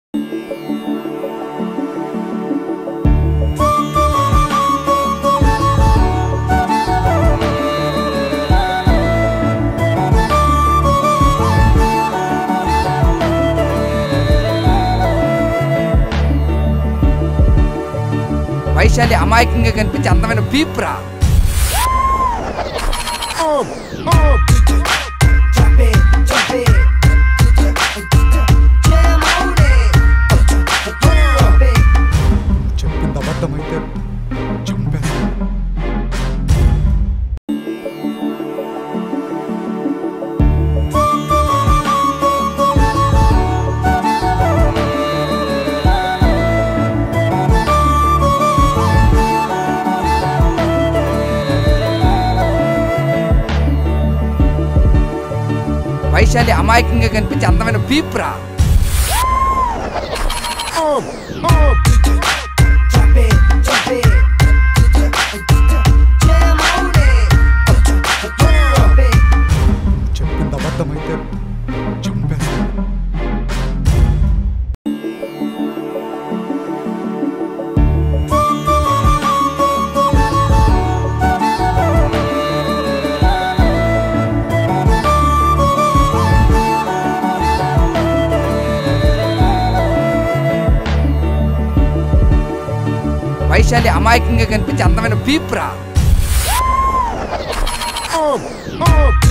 వైశాలి అమాయకంగా కనిపించే అందమైన పీప్రా చెప్పింది అబద్ధమైతే చంపేస్తా వైశాలి అమాయకంగా కనిపించే అందమైన పీప్రా చెప్పింది అబద్ధమైతే చంపేస్తా వైశాలి అమాయకంగా కనిపించే అందమైన పీప్రా Oh!